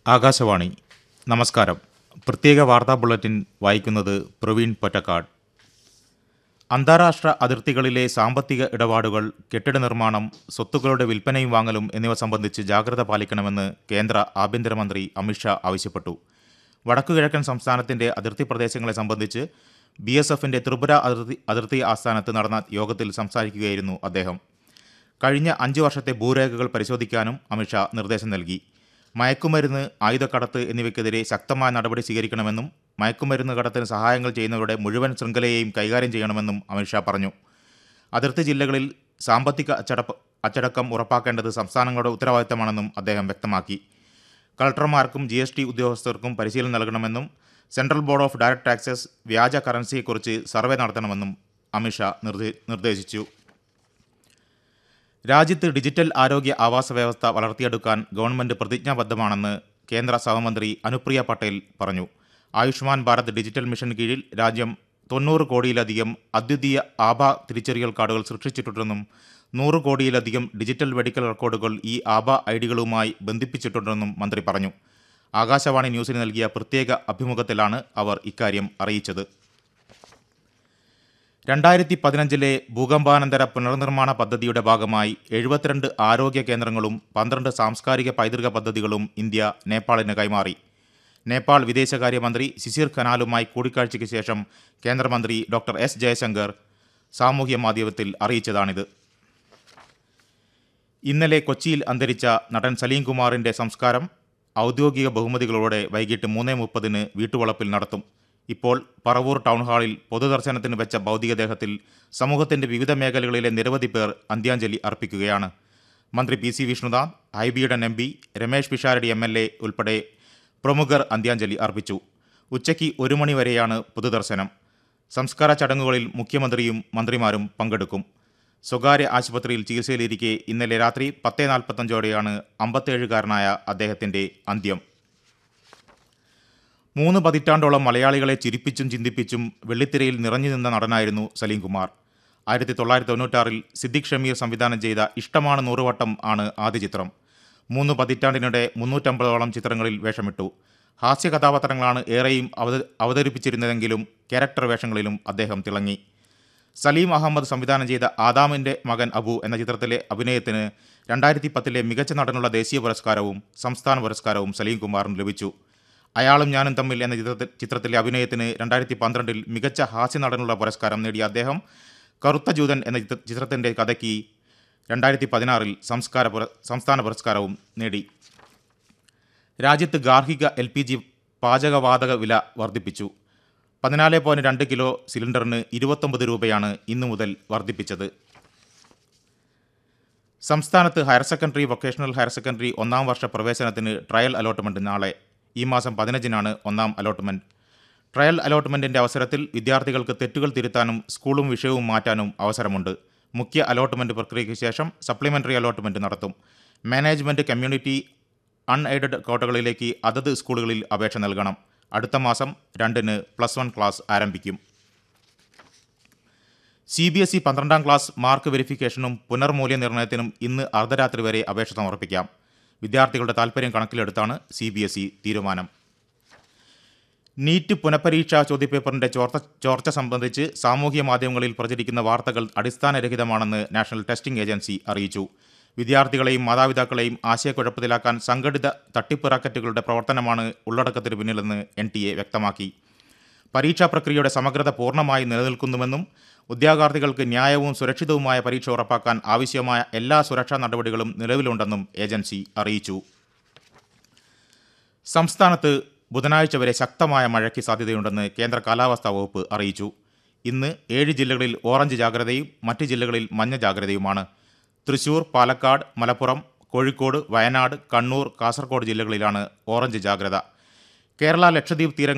ആകാശവാണി നമസ്കാരം പ്രത്യേക വാർത്താ ബുള്ളറ്റിൻ വായിക്കുന്നത് പ്രവീൺ പൊറ്റക്കാട് അന്താരാഷ്ട്ര അതിർത്തികളിലെ സാമ്പത്തിക ഇടപാടുകൾ കെട്ടിട നിർമ്മാണം സ്വത്തുക്കളുടെ വിൽപ്പനയും വാങ്ങലും എന്നിവ സംബന്ധിച്ച് ജാഗ്രത പാലിക്കണമെന്ന് കേന്ദ്ര ആഭ്യന്തരമന്ത്രി അമിത്ഷാ ആവശ്യപ്പെട്ടു വടക്കുകിഴക്കൻ സംസ്ഥാനത്തിന്റെ അതിർത്തി പ്രദേശങ്ങളെ സംബന്ധിച്ച് ബി എസ് എഫിന്റെ ത്രിപുര അതിർത്തി അതിർത്തി ആസ്ഥാനത്ത് നടന്ന യോഗത്തിൽ സംസാരിക്കുകയായിരുന്നു അദ്ദേഹം കഴിഞ്ഞ അഞ്ച് വർഷത്തെ ഭൂരേഖകൾ പരിശോധിക്കാനും അമിത്ഷാ നിർദ്ദേശം നൽകി മയക്കുമരുന്ന് ആയുധക്കടത്ത് എന്നിവയ്ക്കെതിരെ ശക്തമായ നടപടി സ്വീകരിക്കണമെന്നും മയക്കുമരുന്ന് കടത്തിന് സഹായങ്ങൾ ചെയ്യുന്നവരുടെ മുഴുവൻ ശൃംഖലയെയും കൈകാര്യം ചെയ്യണമെന്നും അമിത്ഷാ പറഞ്ഞു അതിർത്തി ജില്ലകളിൽ സാമ്പത്തിക അച്ചടപ്പ് അച്ചടക്കം ഉറപ്പാക്കേണ്ടത് സംസ്ഥാനങ്ങളുടെ ഉത്തരവാദിത്തമാണെന്നും അദ്ദേഹം വ്യക്തമാക്കി കളക്ടർമാർക്കും ജി എസ് ടി ഉദ്യോഗസ്ഥർക്കും പരിശീലനം നൽകണമെന്നും central board of direct taxes വ്യാജ കറൻസിയെക്കുറിച്ച് സർവേ നടത്തണമെന്നും അമിത്ഷാ നിർദ്ദേ- നിർദ്ദേശിച്ചു രാജ്യത്ത് ഡിജിറ്റൽ ആരോഗ്യ ആവാസ വ്യവസ്ഥ വളർത്തിയെടുക്കാൻ ഗവൺമെന്റ് പ്രതിജ്ഞാബദ്ധമാണെന്ന് കേന്ദ്ര സഹമന്ത്രി അനുപ്രിയ പട്ടേൽ പറഞ്ഞു ആയുഷ്മാൻ ഭാരത് ഡിജിറ്റൽ മിഷൻ കീഴിൽ രാജ്യം തൊണ്ണൂറ് കോടിയിലധികം അദ്വിതീയ ആഭ തിരിച്ചറിയൽ കാർഡുകൾ സൃഷ്ടിച്ചിട്ടുണ്ടെന്നും നൂറ് കോടിയിലധികം ഡിജിറ്റൽ മെഡിക്കൽ റെക്കോർഡുകൾ ഈ ആഭ ഐ ഡികളുമായി ബന്ധിപ്പിച്ചിട്ടുണ്ടെന്നും മന്ത്രി പറഞ്ഞു ആകാശവാണി ന്യൂസിന് നൽകിയ പ്രത്യേക അഭിമുഖത്തിലാണ് അവർ ഇക്കാര്യം അറിയിച്ചത് രണ്ടായിരത്തി പതിനഞ്ചിലെ ഭൂകമ്പാനന്തര പുനർനിർമ്മാണ പദ്ധതിയുടെ ഭാഗമായി എഴുപത്തിരണ്ട് ആരോഗ്യ കേന്ദ്രങ്ങളും പന്ത്രണ്ട് സാംസ്കാരിക പൈതൃക പദ്ധതികളും ഇന്ത്യ നേപ്പാളിന് കൈമാറി നേപ്പാൾ വിദേശകാര്യമന്ത്രി ശിശിർ ഖനാലുമായി കൂടിക്കാഴ്ചയ്ക്ക് ശേഷം കേന്ദ്രമന്ത്രി ഡോക്ടർ എസ് ജയശങ്കർ സാമൂഹ്യ മാധ്യമത്തിൽ അറിയിച്ചതാണിത് ഇന്നലെ കൊച്ചിയിൽ അന്തരിച്ച നടൻ സലീം കുമാറിന്റെ സംസ്കാരം ഔദ്യോഗിക ബഹുമതികളോടെ വൈകിട്ട് മൂന്ന് മുപ്പതിന് വീട്ടുവളപ്പിൽ നടത്തും ഇപ്പോൾ പറവൂർ ടൗൺ ഹാളിൽ പൊതുദർശനത്തിന് വെച്ച ഭൗതികദേഹത്തിൽ സമൂഹത്തിന്റെ വിവിധ മേഖലകളിലെ നിരവധി പേർ അന്ത്യാഞ്ജലി അർപ്പിക്കുകയാണ് മന്ത്രി പി സി വിഷ്ണുനാഥ് ഹൈബിയുടെ M P Ramesh Pisharody M L A ഉൾപ്പെടെ പ്രമുഖർ അന്ത്യാഞ്ജലി അർപ്പിച്ചു ഉച്ചയ്ക്ക് ഒരു മണിവരെയാണ് പൊതുദർശനം സംസ്കാര ചടങ്ങുകളിൽ മുഖ്യമന്ത്രിയും മന്ത്രിമാരും പങ്കെടുക്കും സ്വകാര്യ ആശുപത്രിയിൽ ചികിത്സയിലിരിക്കെ ഇന്നലെ രാത്രി പത്ത് നാൽപ്പത്തഞ്ചോടെയാണ് അമ്പത്തേഴുകാരനായ അദ്ദേഹത്തിന്റെ അന്ത്യം മൂന്ന് പതിറ്റാണ്ടോളം മലയാളികളെ ചിരിപ്പിച്ചും ചിന്തിപ്പിച്ചും വെള്ളിത്തിരയിൽ നിറഞ്ഞു നിന്ന നടനായിരുന്നു സലീം കുമാർ ആയിരത്തി തൊള്ളായിരത്തി തൊണ്ണൂറ്റാറിൽ സിദ്ദിഖ് ഷമീർ സംവിധാനം ചെയ്ത ഇഷ്ടമാണ് നൂറുവട്ടം ആണ് ആദ്യ ചിത്രം മൂന്ന് പതിറ്റാണ്ടിനിടെ മുന്നൂറ്റമ്പതോളം ചിത്രങ്ങളിൽ വേഷമിട്ടു ഹാസ്യ കഥാപാത്രങ്ങളാണ് ഏറെയും അവത അവതരിപ്പിച്ചിരുന്നതെങ്കിലും ക്യാരക്ടർ വേഷങ്ങളിലും അദ്ദേഹം തിളങ്ങി സലീം അഹമ്മദ് സംവിധാനം ചെയ്ത ആദാമിൻ്റെ മകൻ അബു എന്ന ചിത്രത്തിലെ അഭിനയത്തിന് രണ്ടായിരത്തി പത്തിലെ മികച്ച നടനുള്ള ദേശീയ പുരസ്കാരവും സംസ്ഥാന പുരസ്കാരവും സലീം കുമാറിന് ലഭിച്ചു അയാളും ഞാനും തമ്മിൽ എന്ന ചിത്രത്തിൽ ചിത്രത്തിലെ അഭിനയത്തിന് രണ്ടായിരത്തി പന്ത്രണ്ടിൽ മികച്ച ഹാസ്യ നടനുള്ള പുരസ്കാരം നേടിയ അദ്ദേഹം കറുത്ത ജൂതൻ എന്ന ചിത്ര- ചിത്രത്തിൻ്റെ കഥയ്ക്ക് രണ്ടായിരത്തി പതിനാറിൽ സംസ്കാര പുര സംസ്ഥാന പുരസ്കാരവും നേടി രാജ്യത്ത് ഗാർഹിക എൽ പി ജി പാചകവാതക വില വർദ്ധിപ്പിച്ചു പതിനാല് പോയിന്റ് രണ്ട് കിലോ സിലിണ്ടറിന് ഇരുപത്തൊമ്പത് രൂപയാണ് ഇന്നു മുതൽ വർദ്ധിപ്പിച്ചത് സംസ്ഥാനത്ത് higher secondary vocational higher secondary ഒന്നാം വർഷ പ്രവേശനത്തിന് ട്രയൽ അലോട്ട്മെന്റ് നാളെ ഈ മാസം പതിനഞ്ചിനാണ് ഒന്നാം അലോട്ട്മെന്റ് ട്രയൽ അലോട്ട്മെന്റിന്റെ അവസരത്തിൽ വിദ്യാർത്ഥികൾക്ക് തെറ്റുകൾ തിരുത്താനും സ്കൂളും വിഷയവും മാറ്റാനും അവസരമുണ്ട് മുഖ്യ അലോട്ട്മെന്റ് പ്രക്രിയയ്ക്ക് ശേഷം സപ്ലിമെന്ററി അലോട്ട്മെന്റ് നടത്തും മാനേജ്മെന്റ് കമ്മ്യൂണിറ്റി അൺഎയ്ഡഡ് കോട്ടകളിലേക്ക് അതത് സ്കൂളുകളിൽ അപേക്ഷ നൽകണം അടുത്ത മാസം രണ്ടിന് പ്ലസ് വൺ ക്ലാസ് ആരംഭിക്കും സി ബി എസ് ഇ പന്ത്രണ്ടാം ക്ലാസ് മാർക്ക് വെരിഫിക്കേഷനും പുനർമൂല്യനിർണ്ണയത്തിനും ഇന്ന് അർദ്ധരാത്രി വരെ അപേക്ഷ സമർപ്പിക്കാം വിദ്യാർത്ഥികളുടെ താൽപ്പര്യം കണക്കിലെടുത്താണ് സി ബി എസ് ഇ തീരുമാനം നീറ്റ് പുനഃപരീക്ഷാ ചോദ്യപേപ്പറിന്റെ ചോർച്ച ചോർച്ച സംബന്ധിച്ച് സാമൂഹ്യ മാധ്യമങ്ങളിൽ പ്രചരിക്കുന്ന വാർത്തകൾ അടിസ്ഥാനരഹിതമാണെന്ന് നാഷണൽ ടെസ്റ്റിംഗ് ഏജൻസി അറിയിച്ചു വിദ്യാർത്ഥികളെയും മാതാപിതാക്കളെയും ആശയക്കുഴപ്പത്തിലാക്കാൻ സംഘടിത തട്ടിപ്പ് റാക്കറ്റുകളുടെ പ്രവർത്തനമാണ് ഉള്ളടക്കത്തിന് പിന്നിലെന്ന് എൻ ടി എ വ്യക്തമാക്കി പരീക്ഷാ പ്രക്രിയയുടെ സമഗ്രത പൂർണ്ണമായി നിലനിൽക്കുന്നുവെന്നും ഉദ്യോഗാർത്ഥികൾക്ക് ന്യായവും സുരക്ഷിതവുമായ പരീക്ഷ ഉറപ്പാക്കാൻ ആവശ്യമായ എല്ലാ സുരക്ഷാ നടപടികളും നിലവിലുണ്ടെന്നും ഏജൻസി അറിയിച്ചു സംസ്ഥാനത്ത് ബുധനാഴ്ച വരെ ശക്തമായ മഴയ്ക്ക് സാധ്യതയുണ്ടെന്ന് കേന്ദ്ര കാലാവസ്ഥാ വകുപ്പ് അറിയിച്ചു ഇന്ന് ഏഴ് ജില്ലകളിൽ ഓറഞ്ച് ജാഗ്രതയും മറ്റ് ജില്ലകളിൽ മഞ്ഞ ജാഗ്രതയുമാണ് തൃശൂർ പാലക്കാട് മലപ്പുറം കോഴിക്കോട് വയനാട് കണ്ണൂർ കാസർഗോഡ് ജില്ലകളിലാണ് ഓറഞ്ച് ജാഗ്രത കേരള ലക്ഷദ്വീപ് തീരങ്ങൾ